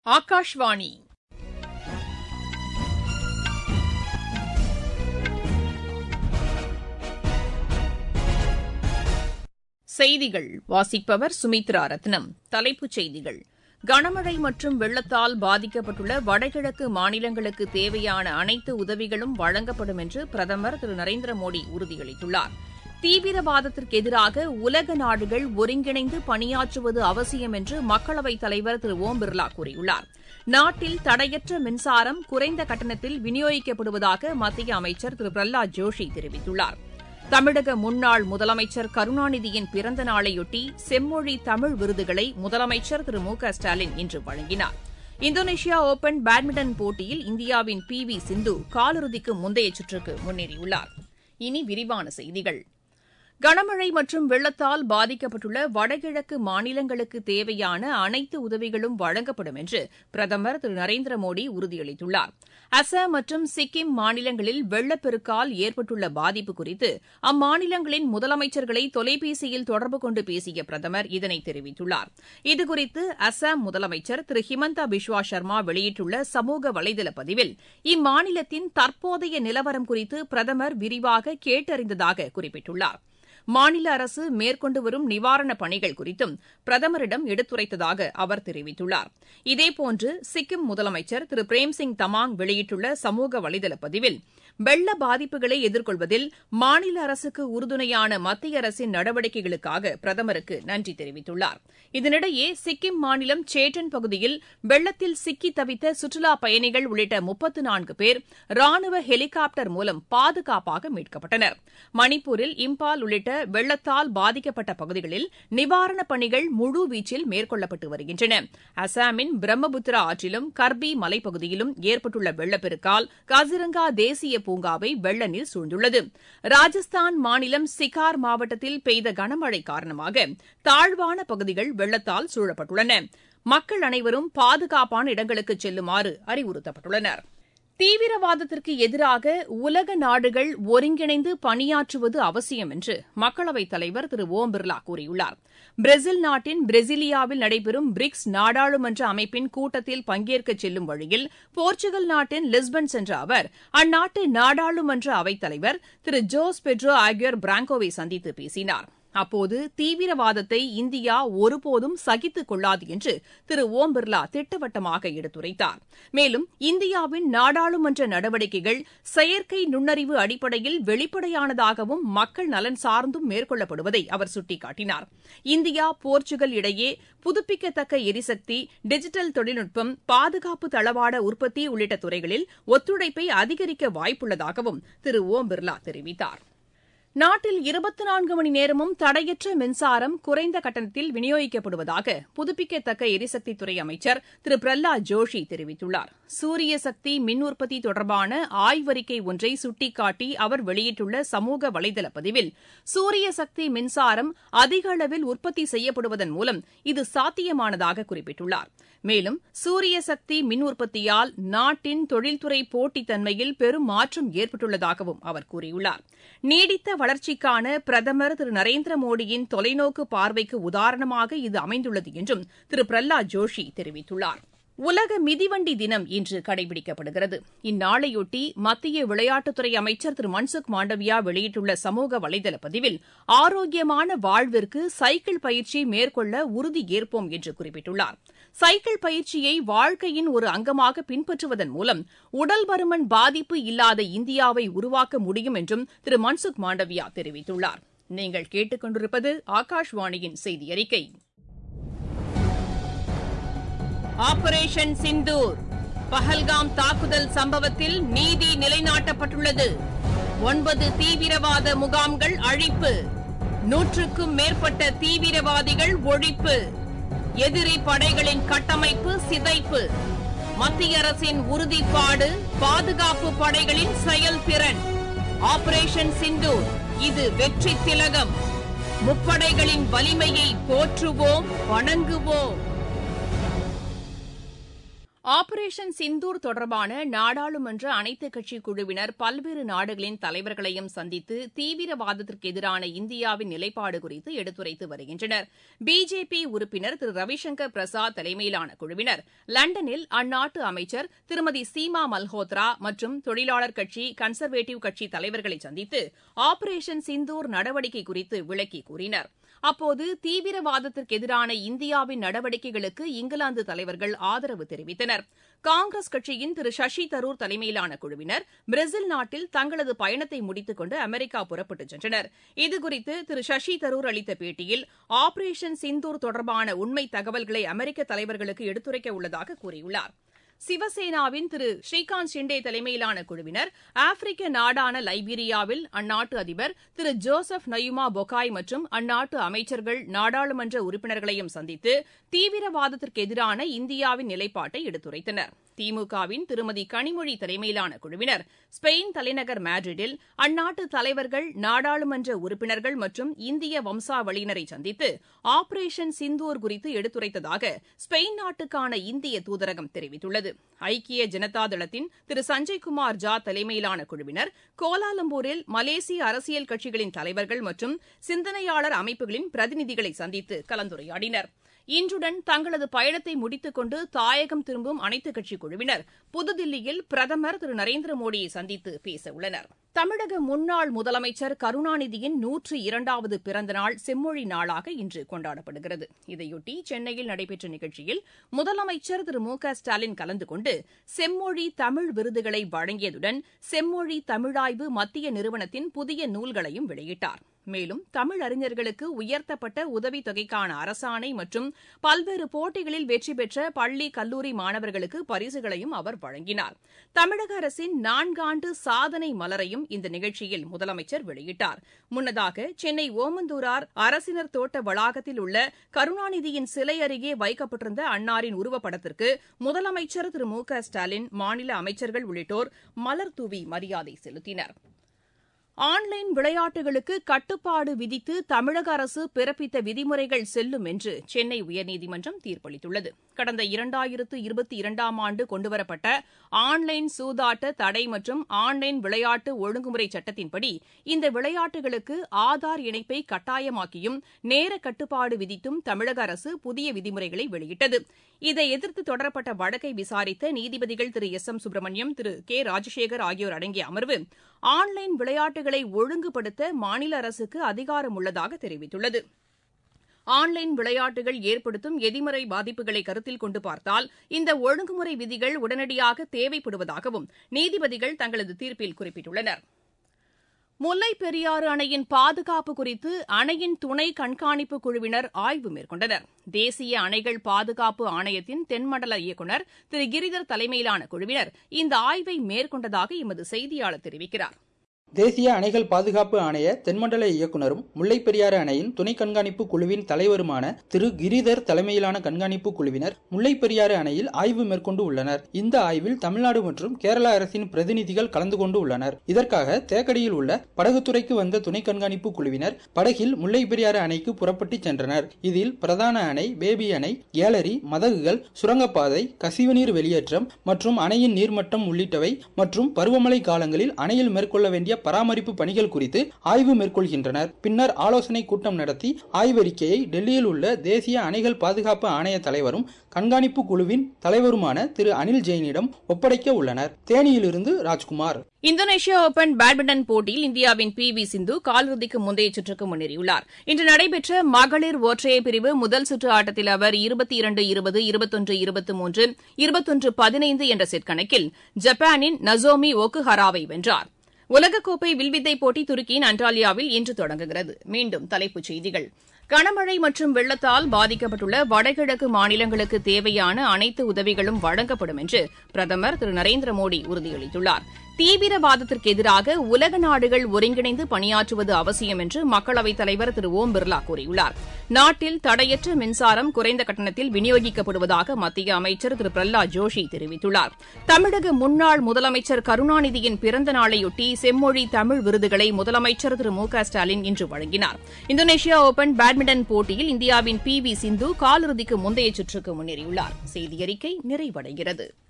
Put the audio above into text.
ஆகாஷ்வாணி செய்திகள் வாசிப்பவர் சுமித்ரா ரத்னம் தலைப்புச் செய்திகள் கனமழை மற்றும் வெள்ளத்தால் பாதிக்கப்பட்டுள்ள வடகிழக்கு மாநிலங்களுக்கு தேவையான அனைத்து உதவிகளும் வழங்கப்படும் என்று பிரதமர் திரு நரேந்திர மோடி உறுதியளித்துள்ளார் தீவிரவாதத்திற்கு எதிராக உலக நாடுகள் ஒருங்கிணைந்து பணியாற்றுவது அவசியம் என்று மக்களவைத் தலைவர் திரு ஓம் பிர்லா கூறியுள்ளார் நாட்டில் தடையற்ற மின்சாரம் குறைந்த கட்டணத்தில் விநியோகிக்கப்படுவதாக மத்திய அமைச்சர் திரு பிரஹ்லாத் ஜோஷி தெரிவித்துள்ளார் தமிழக முன்னாள் முதலமைச்சர் கருணாநிதியின் பிறந்த நாளையொட்டி செம்மொழி தமிழ் விருதுகளை முதலமைச்சர் திரு மு க ஸ்டாலின் இன்று வழங்கினார் இந்தோனேஷியா ஒபன் பேட்மிண்டன் போட்டியில் இந்தியாவின் பி வி சிந்து காலிறுதிக்கு முந்தைய சுற்றுக்கு முன்னேறியுள்ளார் இனி விரிவான செய்திகள் கனமழை மற்றும் வெள்ளத்தால் பாதிக்கப்பட்டுள்ள வடகிழக்கு மாநிலங்களுக்கு தேவையான அனைத்து உதவிகளும் வழங்கப்படும் என்று பிரதமர் திரு நரேந்திர மோடி உறுதியளித்துள்ளார் அசாம் மற்றும் சிக்கிம் மாநிலங்களில் வெள்ளப்பெருக்கால் ஏற்பட்டுள்ள பாதிப்பு குறித்து அம்மாநிலங்களின் முதலமைச்சர்களை தொலைபேசியில் தொடர்பு கொண்டு பேசிய பிரதமர் இதனை தெரிவித்துள்ளார் இதுகுறித்து அசாம் முதலமைச்சர் திரு ஹிமந்தா பிஸ்வா சர்மா வெளியிட்டுள்ள சமூக வலைதள பதிவில் இம்மாநிலத்தின் தற்போதைய நிலவரம் குறித்து பிரதமர் விரிவாக கேட்டறிந்ததாக குறிப்பிட்டுள்ளார் மாநில அரசு மேற்கொண்டு வரும் நிவாரணப் பணிகள் குறித்தும் பிரதமரிடம் எடுத்துரைத்ததாக அவர் தெரிவித்துள்ளார் இதேபோன்று சிக்கிம் முதலமைச்சர் திரு பிரேம்சிங் தமாங் வெளியிட்டுள்ள சமூக வலைதள பதிவில் வெள்ள பாதிப்புகளை எதிர்கொள்வதில் மாநில அரசுக்கு உறுதுணையான மத்திய அரசின் நடவடிக்கைகளுக்காக பிரதமருக்கு நன்றி தெரிவித்துள்ளார் இதனிடையே சிக்கிம் மாநிலம் சேட்டன் பகுதியில் வெள்ளத்தில் சிக்கி தவித்த சுற்றுலாப் பயணிகள் உள்ளிட்ட முப்பத்து நான்கு பேர் ராணுவ ஹெலிகாப்டர் மூலம் பாதுகாப்பாக மீட்கப்பட்டனர் மணிப்பூரில் இம்பால் உள்ளிட்ட வெள்ளத்தால் பாதிக்கப்பட்ட பகுதிகளில் நிவாரணப் பணிகள் முழுவீச்சில் மேற்கொள்ளப்பட்டு வருகின்றன அசாமின் பிரம்மபுத்திரா ஆற்றிலும் கர்பி மலைப்பகுதியிலும் ஏற்பட்டுள்ள வெள்ளப்பெருக்கால் காசிரங்கா தேசிய பூங்காவை வெள்ள நீர் சூழ்ந்துள்ளது ராஜஸ்தான் மாநிலம் சிகார் மாவட்டத்தில் பெய்த கனமழை காரணமாக தாழ்வான பகுதிகள் வெள்ளத்தால் சூழப்பட்டுள்ளன மக்கள் அனைவரும் பாதுகாப்பான இடங்களுக்கு செல்லுமாறு அறிவுறுத்தப்பட்டுள்ளனர் தீவிரவாதத்திற்கு எதிராக உலக நாடுகள் ஒருங்கிணைந்து பணியாற்றுவது அவசியம் என்று மக்களவைத் தலைவர் திரு ஓம் பிர்லா கூறியுள்ளார் பிரேசில் நாட்டின் பிரேசிலியாவில் நடைபெறும் பிரிக்ஸ் நாடாளுமன்ற அமைப்பின் கூட்டத்தில் பங்கேற்க செல்லும் வழியில் போர்ச்சுகல் நாட்டின் லிஸ்பன் சென்ற அவர் அந்நாட்டு நாடாளுமன்ற அவைத்தலைவர் திரு ஜோஸ் பெட்ரோ ஆகியோர் பிராங்கோவை சந்தித்து பேசினார் அப்போது தீவிரவாதத்தை இந்தியா ஒருபோதும் சகித்துக் கொள்ளாது என்று திரு ஓம் பிர்லா திட்டவட்டமாக எடுத்துரைத்தார் மேலும் இந்தியாவின் நாடாளுமன்ற நடவடிக்கைகள் செயற்கை நுண்ணறிவு அடிப்படையில் வெளிப்படையானதாகவும் மக்கள் நலன் சார்ந்தும் மேற்கொள்ளப்படுவதை அவர் சுட்டிக்காட்டினார் இந்தியா போர்ச்சுகல் இடையே புதுப்பிக்கத்தக்க எரிசக்தி டிஜிட்டல் தொழில்நுட்பம் பாதுகாப்பு தளவாட உற்பத்தி உள்ளிட்ட துறைகளில் ஒத்துழைப்பை அதிகரிக்க வாய்ப்புள்ளதாகவும் திரு ஓம் பிர்லா தெரிவித்தார் நாட்டில் இருபத்தி நான்கு மணி நேரமும் தடையற்ற மின்சாரம் குறைந்த கட்டணத்தில் விநியோகிக்கப்படுவதாக புதுப்பிக்கத்தக்க எரிசக்தித்துறை அமைச்சர் திரு பிரஹ்லாத் ஜோஷி தெரிவித்துள்ளார் சூரிய சக்தி மின் உற்பத்தி தொடர்பான ஆய்வறிக்கை ஒன்றை சுட்டிக்காட்டி அவர் வெளியிட்டுள்ள சமூக வலைதள பதிவில் சூரிய சக்தி மின்சாரம் அதிக அளவில் உற்பத்தி செய்யப்படுவதன் மூலம் இது சாத்தியமானதாக குறிப்பிட்டுள்ளார் மேலும் சூரிய சக்தி மின் உற்பத்தியால் நாட்டின் தொழில்துறை போட்டித்தன்மையில் பெரும் மாற்றம் ஏற்பட்டுள்ளதாகவும் அவர் கூறியுள்ளார் நீடித்த வளர்ச்சிக்கான பிரதமர் திரு நரேந்திர மோடியின் தொலைநோக்கு பார்வைக்கு உதாரணமாக இது அமைந்துள்ளது என்றும் திரு பிரஹ்லாத் ஜோஷி தெரிவித்துள்ளார் உலக மிதிவண்டி தினம் இன்று கடைபிடிக்கப்படுகிறது இந்நாளையொட்டி மத்திய விளையாட்டுத்துறை அமைச்சர் திரு மன்சுக் மாண்டவியா வெளியிட்டுள்ள சமூக வலைதள பதிவில் ஆரோக்கியமான வாழ்விற்கு சைக்கிள் பயிற்சி மேற்கொள்ள உறுதி ஏற்போம் என்று குறிப்பிட்டுள்ளார் சைக்கிள் பயிற்சியை வாழ்க்கையின் ஒரு அங்கமாக பின்பற்றுவதன் மூலம் உடல் பருமன் பாதிப்பு இல்லாத இந்தியாவை உருவாக்க முடியும் என்றும் திரு மன்சுக் மாண்டவியா தெரிவித்துள்ளார் நீங்கள் கேட்டுக்கொண்டிருப்பது ஆகாஷ்வாணியின் செய்தி அறிக்கை ஆபரேஷன் சிந்தூர் பஹல்காம் தாக்குதல் சம்பவத்தில் நீதி நிலைநாட்டப்பட்டுள்ளது ஒன்பது தீவிரவாத முகாம்கள் அழிப்பு நூற்றுக்கும் மேற்பட்ட தீவிரவாதிகள் ஒழிப்பு எதிரி படைகளின் கட்டமைப்பு சிதைப்பு மத்திய அரசின் உறுதிப்பாடு பாதுகாப்பு படைகளின் செயல்திறன் ஆபரேஷன் சிந்தூர் இது வெற்றி திலகம் முப்படைகளின் வலிமையை போற்றுவோம் வணங்குவோம் ஆபரேஷன் சிந்தூர் தொடர்பான நாடாளுமன்ற அனைத்துக் கட்சி குழுவினர் பல்வேறு நாடுகளின் தலைவர்களையும் சந்தித்து தீவிரவாதத்திற்கு எதிரான இந்தியாவின் நிலைப்பாடு குறித்து எடுத்துரைத்து வருகின்றனர் பிஜேபி உறுப்பினர் திரு ரவிசங்கர் பிரசாத் தலைமையிலான குழுவினர் லண்டனில் அந்நாட்டு அமைச்சர் திருமதி சீமா மல்ஹோத்ரா மற்றும் தொழிலாளர் கட்சி கன்சர்வேட்டிவ் கட்சி தலைவர்களை சந்தித்து ஆபரேஷன் சிந்தூர் நடவடிக்கை குறித்து விளக்கி கூறினர் அப்போது தீவிரவாதத்திற்கு எதிரான இந்தியாவின் நடவடிக்கைகளுக்கு இங்கிலாந்து தலைவர்கள் ஆதரவு தெரிவித்தனர் காங்கிரஸ் கட்சியின் திரு சசி தரூர் தலைமையிலான குழுவினர் பிரேசில் நாட்டில் தங்களது பயணத்தை முடித்துக் கொண்டு அமெரிக்கா புறப்பட்டுச் சென்றனர் இதுகுறித்து திரு சசி தரூர் அளித்த பேட்டியில் ஆபரேஷன் சிந்தூர் தொடர்பான உண்மை தகவல்களை அமெரிக்க தலைவர்களுக்கு எடுத்துரைக்க உள்ளதாக கூறியுள்ளார் சிவசேனாவின் திரு ஸ்ரீகாந்த் ஷிண்டே தலைமையிலான குழுவினர் ஆப்பிரிக்க நாடான லைபீரியாவில் அந்நாட்டு அதிபர் திரு ஜோசப் நயுமா பொகாய் மற்றும் அந்நாட்டு அமைச்சர்கள் நாடாளுமன்ற உறுப்பினர்களையும் சந்தித்து தீவிரவாதத்திற்கு எதிரான இந்தியாவின் நிலைப்பாட்டை எடுத்துரைத்தனர் திமுகவின் திருமதி கனிமொழி தலைமையிலான குழுவினர் ஸ்பெயின் தலைநகர் மேட்ரிடில் அந்நாட்டு தலைவர்கள் நாடாளுமன்ற உறுப்பினர்கள் மற்றும் இந்திய வம்சாவளியினரை சந்தித்து ஆபரேஷன் சிந்தூர் குறித்து எடுத்துரைத்ததாக ஸ்பெயின் நாட்டுக்கான இந்திய தூதரகம் தெரிவித்துள்ளது ஐக்கிய ஜனதா தளத்தின் திரு சஞ்சய்குமார் ஜா தலைமையிலான குழுவினர் கோலாலம்பூரில் மலேசிய அரசியல் கட்சிகளின் தலைவர்கள் மற்றும் சிந்தனையாளர் அமைப்புகளின் பிரதிநிதிகளை சந்தித்து கலந்துரையாடினர் இன்றுடன் தங்களது பயணத்தை முடித்துக் கொண்டு தாயகம் திரும்பும் அனைத்துக் கட்சி குழுவினர் புதுதில்லியில் பிரதமர் திரு நரேந்திர மோடியை சந்தித்து பேசவுள்ளனர் தமிழக முன்னாள் முதலமைச்சர் கருணாநிதியின் நூற்று இரண்டாவது பிறந்தநாள் செம்மொழி நாளாக இன்று கொண்டாடப்படுகிறது இதையொட்டி சென்னையில் நடைபெற்ற நிகழ்ச்சியில் முதலமைச்சர் திரு மு க ஸ்டாலின் கலந்து கொண்டு செம்மொழி தமிழ் விருதுகளை வழங்கியதுடன் செம்மொழி தமிழாய்வு மத்திய நிறுவனத்தின் புதிய நூல்களையும் வெளியிட்டார் மேலும் தமிழறிஞர்களுக்கு உயர்த்தப்பட்ட உதவித்தொகைக்கான அரசாணை மற்றும் பல்வேறு போட்டிகளில் வெற்றி பெற்ற பள்ளி கல்லூரி மாணவர்களுக்கு பரிசுகளையும் அவர் வழங்கினார் தமிழக அரசின் நான்காண்டு சாதனை மலரையும் இந்த நிகழ்ச்சியில் முதலமைச்சர் வெளியிட்டார் முன்னதாக சென்னை ஓமந்தூரார் அரசினர் தோட்ட வளாகத்தில் உள்ள கருணாநிதியின் சிலை அருகே வைக்கப்பட்டிருந்த அன்னாரின் உருவப்படத்திற்கு முதலமைச்சர் திரு மு க ஸ்டாலின் மாநில அமைச்சர்கள் உள்ளிட்டோர் மலர் தூவி மரியாதை செலுத்தினர் ஆன்லைன் விளையாட்டுகளுக்கு கட்டுப்பாடு விதித்து தமிழக அரசு பிறப்பித்த விதிமுறைகள் செல்லும் என்று சென்னை உயர்நீதிமன்றம் தீர்ப்பளித்துள்ளது கடந்த இரண்டாயிரத்து இருபத்தி இரண்டாம் ஆண்டு கொண்டுவரப்பட்ட ஆன்லைன் சூதாட்ட தடை மற்றும் ஆன்லைன் விளையாட்டு ஒழுங்குமுறை சட்டத்தின்படி இந்த விளையாட்டுகளுக்கு ஆதார் இணைப்பை கட்டாயமாக்கியும் நேர கட்டுப்பாடு விதித்தும் தமிழக அரசு புதிய விதிமுறைகளை வெளியிட்டது இதை எதிர்த்து தொடரப்பட்ட வழக்கை விசாரித்த நீதிபதிகள் Thiru S M Subramaniam Thiru K Rajasekar ஆகியோர் அடங்கிய அமர்வு ஆன்லைன் விளையாட்டுகளை ஒழுங்குபடுத்த மாநில அரசுக்கு அதிகாரம் உள்ளதாக தெரிவித்துள்ளது ஆன்லைன் விளையாட்டுகள் ஏற்படுத்தும் எதிர்மறை பாதிப்புகளை கருத்தில் கொண்டு பார்த்தால் இந்த ஒழுங்குமுறை விதிகள் உடனடியாக தேவைப்படுவதாகவும் நீதிபதிகள் தங்களது தீர்ப்பில் குறிப்பிட்டுள்ளனர் முல்லைப் பெரியாறு அணையின் பாதுகாப்பு குறித்து அணையின் துணை கண்காணிப்பு குழுவினர் ஆய்வு மேற்கொண்டனர் தேசிய அணைகள் பாதுகாப்பு ஆணையத்தின் தென்மண்டல இயக்குநர் திரு கிரிதர் தலைமையிலான குழுவினர் இந்த ஆய்வை மேற்கொண்டதாக எமது செய்தியாளர் தெரிவிக்கிறார் தேசிய அணைகள் பாதுகாப்பு ஆணைய தென்மண்டல இயக்குனரும் முல்லைப்பெரியாறு அணையின் துணை கண்காணிப்பு குழுவின் தலைவருமான திரு கிரிதர் தலைமையிலான கண்காணிப்பு குழுவினர் முல்லைப்பெரியாறு அணையில் ஆய்வு மேற்கொண்டு உள்ளனர் இந்த ஆய்வில் தமிழ்நாடு மற்றும் கேரள அரசின் பிரதிநிதிகள் கலந்து கொண்டு உள்ளனர் இதற்காக தேக்கடியில் உள்ள படகுத்துறைக்கு வந்த துணை கண்காணிப்பு குழுவினர் படகில் முல்லைப்பெரியாறு அணைக்கு புறப்பட்டு சென்றனர் இதில் பிரதான அணை பேபி அணை கேலரி மதகுகள் சுரங்கப்பாதை கசிவுநீர் வெளியேற்றம் மற்றும் அணையின் நீர்மட்டம் உள்ளிட்டவை மற்றும் பருவமழை காலங்களில் அணையில் மேற்கொள்ள வேண்டிய பராமரிப்பு பணிகள் குறித்து ஆய்வு மேற்கொள்கின்றனர் பின்னர் ஆலோசனை கூட்டம் நடத்தி ஆய்வறிக்கையை டெல்லியில் உள்ள தேசிய அணைகள் பாதுகாப்பு ஆணைய தலைவரும் கண்காணிப்பு குழுவின் தலைவருமான திரு அனில் ஜெயினிடம் ஒப்படைக்க உள்ளனர் தேனியிலிருந்து ராஜ்குமார் இந்தோனேஷியா ஓபன் பேட்மிண்டன் போட்டியில் இந்தியாவின் பி வி சிந்து காலிறுதிக்கு முந்தைய சுற்றுக்கு முன்னேறியுள்ளார் இன்று நடைபெற்ற மகளிர் ஒற்றையர் பிரிவு முதல் சுற்று ஆட்டத்தில் அவர் இருபத்தி இரண்டு இருபது இருபத்தொன்று இருபத்தி மூன்று இருபத்தொன்று பதினைந்து என்ற செட் கணக்கில் ஜப்பானின் நசோமி ஒக்குஹராவை வென்றார் உலகக்கோப்பை வில்வித்தை போட்டி துருக்கியின் அன்டாலியாவில் இன்று தொடங்குகிறது மீண்டும் தலைப்புச் செய்திகள் கனமழை மற்றும் வெள்ளத்தால் பாதிக்கப்பட்டுள்ள வடகிழக்கு மாநிலங்களுக்கு தேவையான அனைத்து உதவிகளும் வழங்கப்படும் என்று பிரதமர் திரு நரேந்திர மோடி உறுதியளித்துள்ளார் தீவிரவாதத்திற்கு எதிராக உலக நாடுகள் ஒருங்கிணைந்து பணியாற்றுவது அவசியம் என்று மக்களவைத் தலைவர் திரு ஓம் பிர்லா கூறியுள்ளார் நாட்டில் தடையற்ற மின்சாரம் குறைந்த கட்டணத்தில் விநியோகிக்கப்படுவதாக மத்திய அமைச்சர் திரு பிரஹ்லாத் ஜோஷி தெரிவித்துள்ளார் தமிழக முன்னாள் முதலமைச்சர் கருணாநிதியின் பிறந்த நாளையொட்டி செம்மொழி தமிழ் விருதுகளை முதலமைச்சர் திரு மு க ஸ்டாலின் இன்று வழங்கினார் இந்தோனேஷியா ஓபன் பேட்மிண்டன் பேட்மிண்டன் போட்டியில் இந்தியாவின் பி வி சிந்து காலிறுதிக்கு முந்தைய சுற்றுக்கு முன்னேறியுள்ளார் செய்தியறிக்கை நிறைவடைகிறது